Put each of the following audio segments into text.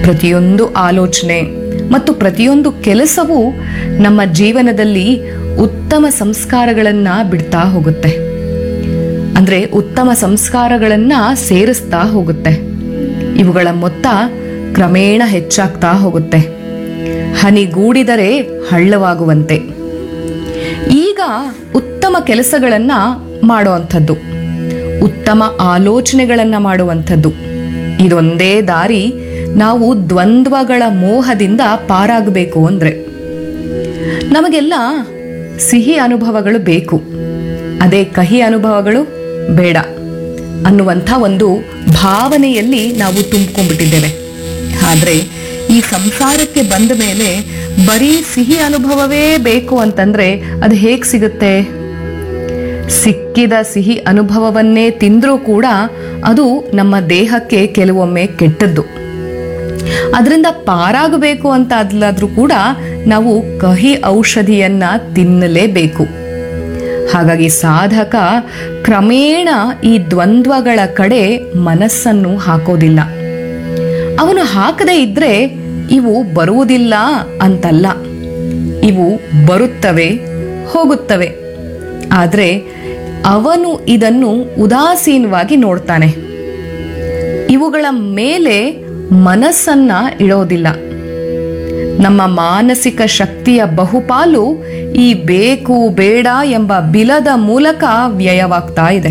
ಪ್ರತಿಯೊಂದು ಆಲೋಚನೆ ಮತ್ತು ಪ್ರತಿಯೊಂದು ಕೆಲಸವೂ ನಮ್ಮ ಜೀವನದಲ್ಲಿ ಉತ್ತಮ ಸಂಸ್ಕಾರಗಳನ್ನ ಬಿಡ್ತಾ ಹೋಗುತ್ತೆ ಅಂದ್ರೆ ಉತ್ತಮ ಸಂಸ್ಕಾರಗಳನ್ನ ಸೇರಿಸ್ತಾ ಹೋಗುತ್ತೆ ಇವುಗಳ ಮೊತ್ತ ಕ್ರಮೇಣ ಹೆಚ್ಚಾಗ್ತಾ ಹೋಗುತ್ತೆ ಹನಿಗೂಡಿದರೆ ಹಳ್ಳವಾಗುವಂತೆ ಈಗ ಉತ್ತಮ ಕೆಲಸಗಳನ್ನ ಮಾಡುವಂಥದ್ದು ಉತ್ತಮ ಆಲೋಚನೆಗಳನ್ನ ಮಾಡುವಂಥದ್ದು ಇದೊಂದೇ ದಾರಿ ನಾವು ದ್ವಂದ್ವಗಳ ಮೋಹದಿಂದ ಪಾರಾಗಬೇಕು ಅಂದ್ರೆ ನಮಗೆಲ್ಲ ಸಿಹಿ ಅನುಭವಗಳು ಬೇಕು ಅದೇ ಕಹಿ ಅನುಭವಗಳು ಬೇಡ ಅನ್ನುವಂಥ ಒಂದು ಭಾವನೆಯಲ್ಲಿ ನಾವು ತುಂಬಿಕೊಂಡ್ಬಿಟ್ಟಿದ್ದೇವೆ ಆದರೆ ಈ ಸಂಸಾರಕ್ಕೆ ಬಂದ ಮೇಲೆ ಬರೀ ಸಿಹಿ ಅನುಭವವೇ ಬೇಕು ಅಂತಂದ್ರೆ ಅದು ಹೇಗೆ ಸಿಗುತ್ತೆ ಸಿಕ್ಕಿದ ಸಿಹಿ ಅನುಭವವನ್ನೇ ತಿಂದ್ರೂ ಕೂಡ ಅದು ನಮ್ಮ ದೇಹಕ್ಕೆ ಕೆಲವೊಮ್ಮೆ ಕೆಟ್ಟದ್ದು ಅದರಿಂದ ಪಾರಾಗಬೇಕು ಅಂತ ಅದ್ಲಾದ್ರೂ ಕೂಡ ನಾವು ಕಹಿ ಔಷಧಿಯನ್ನ ತಿನ್ನಲೇಬೇಕು ಹಾಗಾಗಿ ಸಾಧಕ ಕ್ರಮೇಣ ಈ ದ್ವಂದ್ವಗಳ ಕಡೆ ಮನಸ್ಸನ್ನು ಹಾಕೋದಿಲ್ಲ ಅವನು ಹಾಕದೇ ಇದ್ರೆ ಇವು ಬರುವುದಿಲ್ಲ ಅಂತಲ್ಲ ಇವು ಬರುತ್ತವೆ ಹೋಗುತ್ತವೆ ಆದರೆ ಅವನು ಇದನ್ನು ಉದಾಸೀನವಾಗಿ ನೋಡ್ತಾನೆ ಇವುಗಳ ಮೇಲೆ ಮನಸ್ಸನ್ನ ಇಡೋದಿಲ್ಲ ನಮ್ಮ ಮಾನಸಿಕ ಶಕ್ತಿಯ ಬಹುಪಾಲು ಈ ಬೇಕು ಬೇಡ ಎಂಬ ಬಿಲದ ಮೂಲಕ ವ್ಯಯವಾಗ್ತಾ ಇದೆ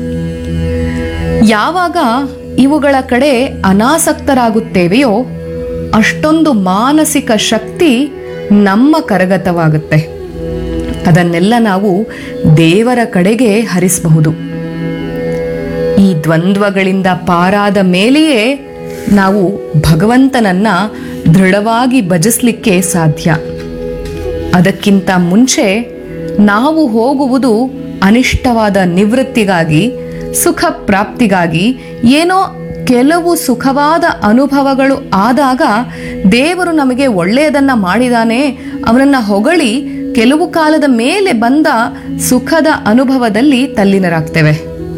ಯಾವಾಗ ಇವುಗಳ ಕಡೆ ಅನಾಸಕ್ತರಾಗುತ್ತೇವೆಯೋ ಅಷ್ಟೊಂದು ಮಾನಸಿಕ ಶಕ್ತಿ ನಮ್ಮ ಕರಗತವಾಗುತ್ತೆ ಅದನ್ನೆಲ್ಲ ನಾವು ದೇವರ ಕಡೆಗೆ ಹರಿಸಬಹುದು ಈ ದ್ವಂದ್ವಗಳಿಂದ ಪಾರಾದ ಮೇಲೆಯೇ ನಾವು ಭಗವಂತನನ್ನ ದೃಢವಾಗಿ ಭಜಿಸ್ಲಿಕ್ಕೆ ಸಾಧ್ಯ ಅದಕ್ಕಿಂತ ಮುಂಚೆ ನಾವು ಹೋಗುವುದು ಅನಿಷ್ಟವಾದ ನಿವೃತ್ತಿಗಾಗಿ ಸುಖ ಪ್ರಾಪ್ತಿಗಾಗಿ ಏನೋ ಕೆಲವು ಸುಖವಾದ ಅನುಭವಗಳು ಆದಾಗ ದೇವರು ನಮಗೆ ಒಳ್ಳೆಯದನ್ನ ಮಾಡಿದಾನೆ ಅವನನ್ನ ಹೊಗಳಿ ಕೆಲವು ಕಾಲದ ಮೇಲೆ ಬಂದ ಸುಖದ ಅನುಭವದಲ್ಲಿ ತಲ್ಲೀನರಾಗ್ತೇವೆ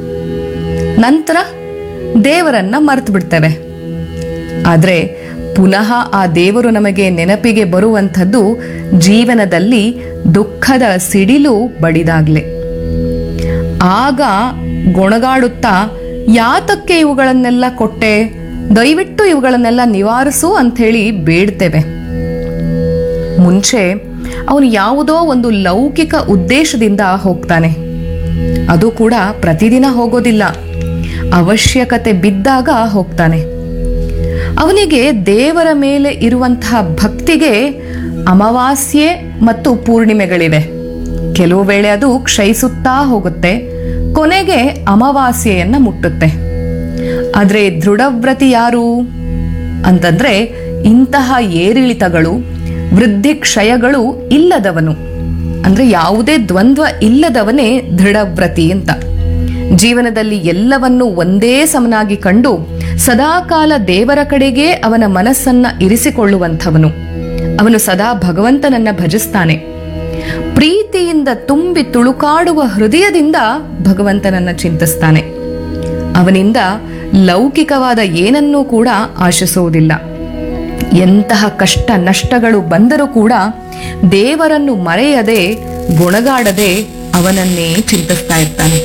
ನಂತರ ದೇವರನ್ನ ಮರೆತು ಬಿಡ್ತೇವೆ ಆದರೆ ಪುನಃ ಆ ದೇವರು ನಮಗೆ ನೆನಪಿಗೆ ಬರುವಂಥದ್ದು ಜೀವನದಲ್ಲಿ ದುಃಖದ ಸಿಡಿಲು ಬಡಿದಾಗ್ಲೆ ಆಗ ಗೊಣಗಾಡುತ್ತಾ ಯಾತಕ್ಕೆ ಇವುಗಳನ್ನೆಲ್ಲ ಕೊಟ್ಟೆ ದಯವಿಟ್ಟು ಇವುಗಳನ್ನೆಲ್ಲ ನಿವಾರಿಸು ಅಂಥೇಳಿ ಬೇಡ್ತೇವೆ ಮುಂಚೆ ಅವನು ಯಾವುದೋ ಒಂದು ಲೌಕಿಕ ಉದ್ದೇಶದಿಂದ ಹೋಗ್ತಾನೆ ಅದು ಕೂಡ ಪ್ರತಿದಿನ ಹೋಗೋದಿಲ್ಲ ಅವಶ್ಯಕತೆ ಬಿದ್ದಾಗ ಹೋಗ್ತಾನೆ ಅವನಿಗೆ ದೇವರ ಮೇಲೆ ಇರುವಂತಹ ಭಕ್ತಿಗೆ ಅಮಾವಾಸ್ಯೆ ಮತ್ತು ಪೂರ್ಣಿಮೆಗಳಿವೆ ಕೆಲವು ವೇಳೆ ಅದು ಕ್ಷಯಿಸುತ್ತಾ ಹೋಗುತ್ತೆ ಕೊನೆಗೆ ಅಮಾವಾಸ್ಯೆಯನ್ನ ಮುಟ್ಟುತ್ತೆ ಆದ್ರೆ ದೃಢವ್ರತಿ ಯಾರು ಅಂತಂದ್ರೆ ಇಂತಹ ಏರಿಳಿತಗಳು ವೃದ್ಧಿ ಕ್ಷಯಗಳು ಇಲ್ಲದವನು ಅಂದ್ರೆ ಯಾವುದೇ ದ್ವಂದ್ವ ಇಲ್ಲದವನೇ ದೃಢವ್ರತಿ ಅಂತ ಜೀವನದಲ್ಲಿ ಎಲ್ಲವನ್ನೂ ಒಂದೇ ಸಮನಾಗಿ ಕಂಡು ಸದಾಕಾಲ ದೇವರ ಕಡೆಗೆ ಅವನ ಮನಸ್ಸನ್ನ ಇರಿಸಿಕೊಳ್ಳುವಂಥವನು ಅವನು ಸದಾ ಭಗವಂತನನ್ನ ಭಜಿಸ್ತಾನೆ ಪ್ರೀತಿಯಿಂದ ತುಂಬಿ ತುಳುಕಾಡುವ ಹೃದಯದಿಂದ ಭಗವಂತನನ್ನ ಚಿಂತಿಸ್ತಾನೆ ಅವನಿಂದ ಲೌಕಿಕವಾದ ಏನನ್ನೂ ಕೂಡ ಆಶಿಸುವುದಿಲ್ಲ ಎಂತಹ ಕಷ್ಟ ನಷ್ಟಗಳು ಬಂದರೂ ಕೂಡ ದೇವರನ್ನು ಮರೆಯದೆ ಗುಣಗಾಡದೆ ಅವನನ್ನೇ ಚಿಂತಿಸ್ತಾ ಇರ್ತಾನೆ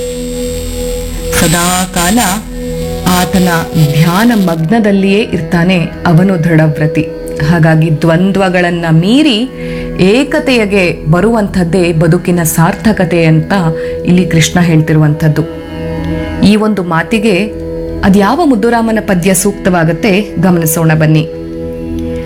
ಸದಾಕಾಲ ಆತನ ಧ್ಯಾನ ಮಗ್ನದಲ್ಲಿಯೇ ಇರ್ತಾನೆ ಅವನು ದೃಢವ್ರತಿ ಹಾಗಾಗಿ ದ್ವಂದ್ವಗಳನ್ನ ಮೀರಿ ಏಕತೆಯಗೆ ಬರುವಂಥದ್ದೇ ಬದುಕಿನ ಸಾರ್ಥಕತೆ ಅಂತ ಇಲ್ಲಿ ಕೃಷ್ಣ ಹೇಳ್ತಿರುವಂಥದ್ದು ಈ ಒಂದು ಮಾತಿಗೆ ಅದ್ಯಾವ ಮುದ್ದುರಾಮನ ಪದ್ಯ ಸೂಕ್ತವಾಗತ್ತೆ ಗಮನಿಸೋಣ ಬನ್ನಿ